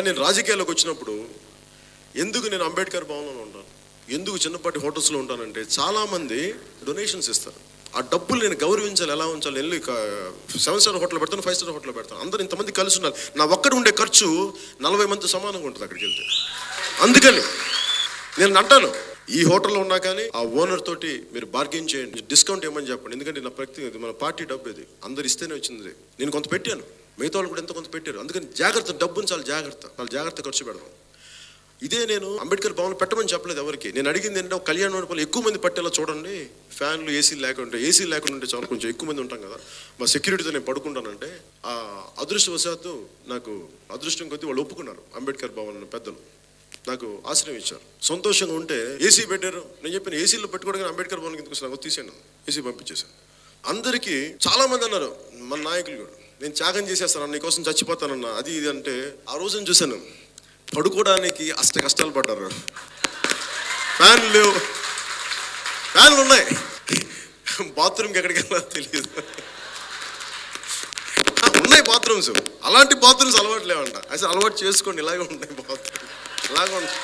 కానీ నేను రాజకీయాల్లోకి వచ్చినప్పుడు ఎందుకు నేను అంబేద్కర్ భవన్లో ఉంటాను ఎందుకు చిన్నపాటి హోటల్స్లో ఉంటానంటే చాలామంది డొనేషన్స్ ఇస్తారు ఆ డబ్బులు నేను గౌరవించాలి ఎలా ఉంచాలి వెళ్ళి సెవెన్ స్టార్ హోటల్ పెడతాను ఫైవ్ స్టార్ హోటల్ పెడతాను అందరూ ఇంతమంది కలిసి ఉండాలి నా ఒక్కడు ఉండే ఖర్చు నలభై మంది సమానంగా ఉంటుంది అక్కడికి వెళ్తే అందుకని నేను అంటాను ఈ హోటల్లో ఉన్నా కానీ ఆ ఓనర్ తోటి మీరు బార్గెన్ చేయండి డిస్కౌంట్ ఇవ్వమని చెప్పండి ఎందుకంటే నా ప్రతి ఇది మన పార్టీ డబ్బు ఇది అందరు ఇస్తేనే వచ్చింది నేను కొంత పెట్టాను మిగతా వాళ్ళు కూడా ఎంత కొంత పెట్టారు అందుకని జాగ్రత్త డబ్బుని చాలా జాగ్రత్త చాలా జాగ్రత్త ఖర్చు పెడదాం ఇదే నేను అంబేద్కర్ భవన్ పెట్టమని చెప్పలేదు ఎవరికి నేను అడిగింది ఏంటంటే ఒక కళ్యాణ మండపంలో ఎక్కువ మంది పట్టేలా చూడండి ఫ్యాన్లు ఏసీ లేకుండా ఏసీ లేకుండా ఉంటే చాలా కొంచెం ఎక్కువ మంది ఉంటాం కదా మా సెక్యూరిటీతో నేను పడుకుంటానంటే ఆ అదృష్టవశాత్తు నాకు అదృష్టం కొద్దీ వాళ్ళు ఒప్పుకున్నారు అంబేద్కర్ భవన్ పెద్దలు నాకు ఆశ్రయం ఇచ్చారు సంతోషంగా ఉంటే ఏసీ పెట్టారు నేను చెప్పిన ఏసీలో పెట్టుకోవడానికి అంబేద్కర్ భవన్ కిందకు వస్తున్నాను తీసాను ఏసీ పంపించేశాను అందరికీ చాలా మంది అన్నారు మన నాయకులు కూడా నేను త్యాగం చేసేస్తాను నీకోసం చచ్చిపోతానన్నా అది ఇది అంటే ఆ రోజున చూశాను పడుకోవడానికి అష్ట కష్టాలు పడ్డారు ఫ్యాన్లు లేవు ఫ్యాన్లు ఉన్నాయి బాత్రూమ్కి ఎక్కడికి వెళ్ళాలో తెలియదు ఆ, ఉన్నాయి బాత్రూమ్స్ అలాంటి బాత్రూమ్స్ అలవాటు లేవంట అసలు అలవాటు చేసుకోండి ఇలాగే ఉంటాయి బాత్రూమ్ ఇలాగే ఉంటాయి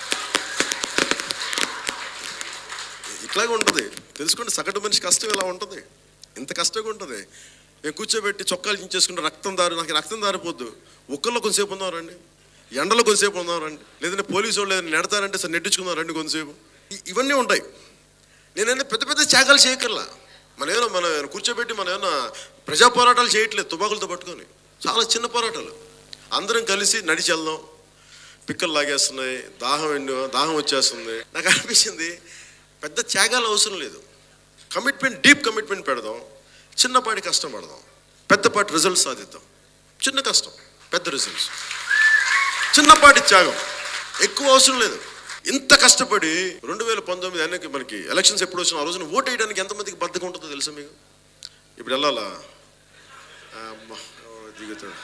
ఇట్లాగే ఉంటుంది తెలుసుకోండి సగటు మనిషి కష్టం ఇలా ఉంటుంది ఇంత కష్టంగా ఉంటుంది మేము కూర్చోబెట్టి చొక్కాలు చించేసుకుంటే రక్తం దారి నాకు రక్తం దారిపోద్దు ఒక్కల్లో కొంతసేపు ఉన్నారండి ఎండలో కొంతసేపు ఉన్నారండి లేదంటే పోలీసు వాళ్ళు ఏదైనా నెడతారంటే సార్ నెట్టించుకున్నారండి కొంతసేపు ఇ- ఇవన్నీ ఉంటాయి నేనంటే పెద్ద పెద్ద త్యాగాలు చేయకర్లా మన ఏమైనా మన కూర్చోబెట్టి మనం ఏమైనా ప్రజా పోరాటాలు చేయట్లేదు తుపాకులతో పట్టుకొని చాలా చిన్న పోరాటాలు అందరం కలిసి నడిచి వెళ్దాం పిక్కలు లాగేస్తున్నాయి దాహం ఎండు దాహం వచ్చేస్తుంది నాకు అనిపించింది పెద్ద త్యాగాలు అవసరం లేదు కమిట్మెంట్ డీప్ కమిట్మెంట్ పెడదాం చిన్నపాటి కష్టం పడదాం పెద్దపాటి రిజల్ట్స్ సాధిద్దాం చిన్న కష్టం పెద్ద రిజల్ట్స్ చిన్నపాటి త్యాగం ఎక్కువ అవసరం లేదు ఇంత కష్టపడి రెండు వేల పంతొమ్మిది అన్నకి మనకి ఎలక్షన్స్ ఎప్పుడు వచ్చినా ఆ రోజున ఓట్ వేయడానికి ఎంతమందికి బద్దకం ఉంటుందో తెలుసా మీకు ఇప్పుడు వెళ్ళాలా అమ్మ ఎవడు దిగుతాడు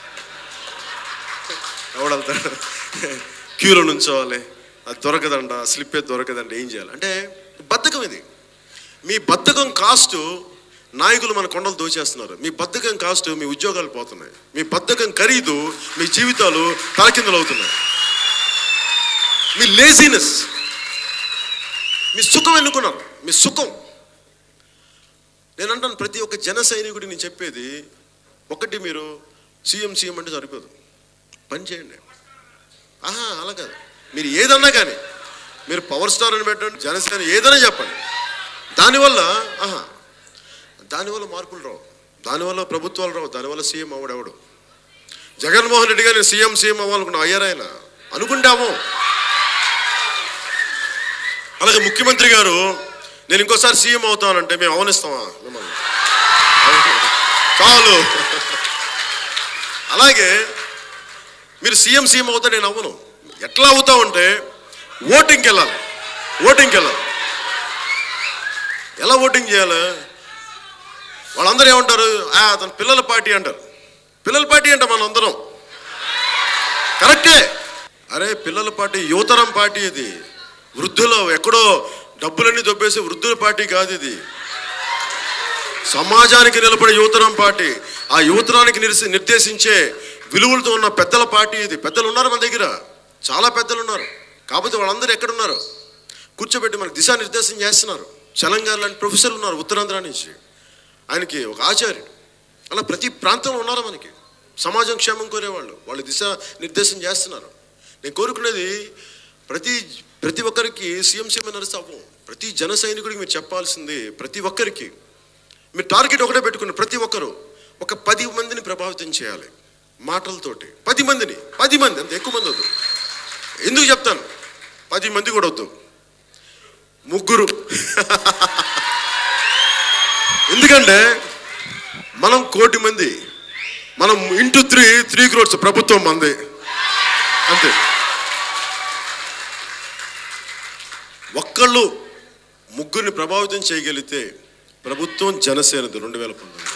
ఎవడు వెళ్తాడు క్యూలో నుంచోవాలి అది దొరకదంట స్లిప్ ఏ దొరకదంట ఏం చేయాలి అంటే బద్ధకం ఇది మీ బద్ధకం కాస్ట్ నాయకులు మన కొండలు దోచేస్తున్నారు మీ బద్ధకం కాస్ట్ మీ ఉద్యోగాలు పోతున్నాయి మీ బద్ధకం ఖరీదు మీ జీవితాలు తలకిందులు అవుతున్నాయి మీ లేజినెస్ మీ సుఖం ఎన్నుకున్నారు మీ సుఖం నేను అంటాను ప్రతి ఒక్క జన సైనికుడికి నేను చెప్పేది ఒకటి మీరు సీఎం సీఎం అంటే సరిపోదు పని చేయండి ఆహా అలా కాదు మీరు ఏదన్నా కానీ మీరు పవర్ స్టార్ అని పెట్టండి జనసేన ఏదైనా చెప్పండి దానివల్ల ఆహా దానివల్ల మార్పులు రావు దానివల్ల ప్రభుత్వాలు రావు దానివల్ల సీఎం అవ్వడెవడు జగన్మోహన్ రెడ్డి గారిని సీఎం సీఎం అవ్వాలనుకున్న అయ్యారాయన అనుకుంటాము అలాగే ముఖ్యమంత్రి గారు నేను ఇంకోసారి సీఎం అవుతానంటే మేము అవనిస్తామా మిమ్మల్ని చాలు అలాగే మీరు సీఎం సీఎం అవుతా నేను అవ్వను ఎట్లా అవుతామంటే ఓటింగ్కి వెళ్ళాలి ఓటింగ్కి వెళ్ళాలి ఎలా ఓటింగ్ చేయాలి వాళ్ళందరూ ఏమంటారు "ఆ, అతను పిల్లల పార్టీ అంటారు పిల్లల పార్టీ అంట మన అందరం కరెక్టే అరే పిల్లల పార్టీ యువతరం పార్టీ ఇది వృద్ధులు ఎక్కడో డబ్బులన్నీ దొబ్బేసి వృద్ధుల పార్టీ కాదు ఇది సమాజానికి నిలబడే యువతరం పార్టీ ఆ యువతరానికి నిర్సి- నిర్దేశించే విలువలతో ఉన్న పెద్దల పార్టీ ఇది పెద్దలు ఉన్నారు మన దగ్గర చాలా పెద్దలు ఉన్నారు కాకపోతే వాళ్ళందరూ ఎక్కడున్నారు కూర్చోబెట్టి మనకు దిశానిర్దేశం చేస్తున్నారు తెలంగాణ లాంటి ప్రొఫెసర్లు ఉన్నారు ఉత్తరాంధ్ర నుంచి ఆయనకి ఒక ఆచార్యుడు అలా ప్రతి ప్రాంతంలో ఉన్నారు మనకి సమాజం క్షేమం కోరేవాళ్ళు వాళ్ళు దిశ నిర్దేశం చేస్తున్నారు నేను కోరుకునేది ప్రతి ప్రతి ఒక్కరికి సీఎం సీఎం నడిస్తే అవ్వం ప్రతి జన సైనికుడికి మీరు చెప్పాల్సింది ప్రతి ఒక్కరికి మీరు టార్గెట్ ఒకటే పెట్టుకుని ప్రతి ఒక్కరు ఒక పది మందిని ప్రభావితం చేయాలి మాటలతోటి పది మందిని పది మంది అంత ఎక్కువ మంది వద్దు ఎందుకు చెప్తాను పది మంది కూడా వద్దు ముగ్గురు ఎందుకంటే మనం కోటి మంది మనం ఇంటూ త్రీ త్రీ క్రోడ్స్ ప్రభుత్వం మంది అంతే ఒక్కళ్ళు ముగ్గురిని ప్రభావితం చేయగలిగితే ప్రభుత్వం జనసేనది రెండు వేల పంతొమ్మిది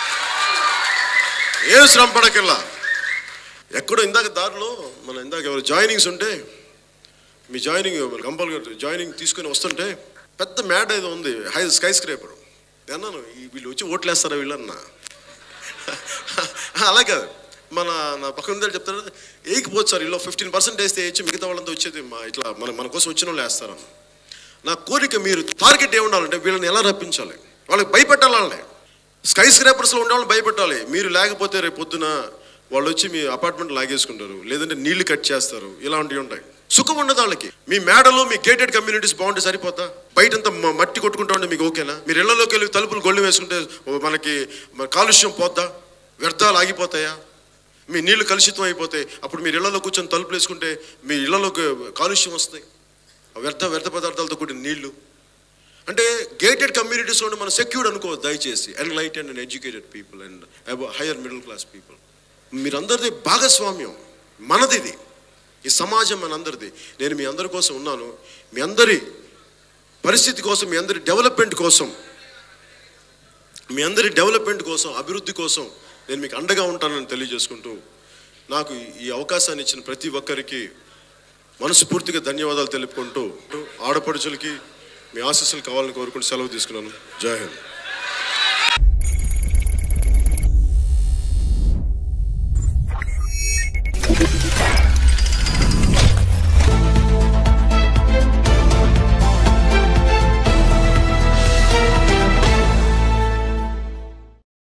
ఏ శ్రమ పడకల్లా ఎక్కడో ఇందాక దారిలో మన ఇందాక ఎవరు జాయినింగ్స్ ఉంటే మీ జాయినింగ్ కంపల్సరీ జాయినింగ్ తీసుకొని వస్తుంటే పెద్ద మ్యాడ్ ఏదో ఉంది హై స్కై స్క్రేపర్ అన్నాను ఈ వీళ్ళు వచ్చి ఓట్లేస్తారా వీళ్ళన్నా అలా కాదు మన నా పక్కన ఉందని చెప్తారు వేయకపోవచ్చు సార్ ఇలా ఫిఫ్టీన్ పర్సెంట్ వేస్తే వేయచ్చు మిగతా వాళ్ళంతా వచ్చేది మా ఇట్లా మన మన కోసం వచ్చిన వాళ్ళు వేస్తారని నా కోరిక మీరు టార్గెట్ ఏముండాలంటే వీళ్ళని ఎలా రప్పించాలి వాళ్ళకి భయపెట్టాలి వాళ్ళని స్కై స్క్రాపర్స్లో ఉండే వాళ్ళని భయపెట్టాలి మీరు లేకపోతే రేపు పొద్దున వాళ్ళు వచ్చి మీ అపార్ట్మెంట్ లాగేసుకుంటారు లేదంటే నీళ్లు కట్ చేస్తారు ఇలాంటివి ఉంటాయి సుఖం ఉండదు వాళ్ళకి మీ మేడలో మీ గేటెడ్ కమ్యూనిటీస్ బాగుంటే సరిపోతా బయటంతా మ- మట్టి కొట్టుకుంటా ఉంటే మీకు ఓకేనా మీరు ఇళ్లలోకి వెళ్ళి తలుపులు గొళ్ళు వేసుకుంటే ఓ మనకి మన కాలుష్యం పోద్దా వ్యర్థాలు ఆగిపోతాయా మీ నీళ్లు కలుషితం అయిపోతాయి అప్పుడు మీరు ఇళ్లలో కూర్చొని తలుపులు వేసుకుంటే మీ ఇళ్లలోకి కాలుష్యం వస్తాయి ఆ వ్యర్థ వ్యర్థ పదార్థాలతో కూడిన నీళ్లు అంటే గేటెడ్ కమ్యూనిటీస్లో మనం సెక్యూర్డ్ అనుకో దయచేసి enlightened and educated people and higher middle class people మీరందరిది భాగస్వామ్యం మనది ఇది ఈ సమాజం మనందరిది నేను మీ అందరి కోసం ఉన్నాను మీ అందరి పరిస్థితి కోసం మీ అందరి డెవలప్మెంట్ కోసం మీ అందరి డెవలప్మెంట్ కోసం అభివృద్ధి కోసం నేను మీకు అండగా ఉంటానని తెలియజేసుకుంటూ నాకు ఈ అవకాశాన్ని ఇచ్చిన ప్రతి ఒక్కరికి మనస్ఫూర్తిగా ధన్యవాదాలు తెలుపుకుంటూ ఆడపడుచులకి మీ ఆశీస్సులు కావాలని కోరుకుంటూ సెలవు తీసుకున్నాను జై హింద్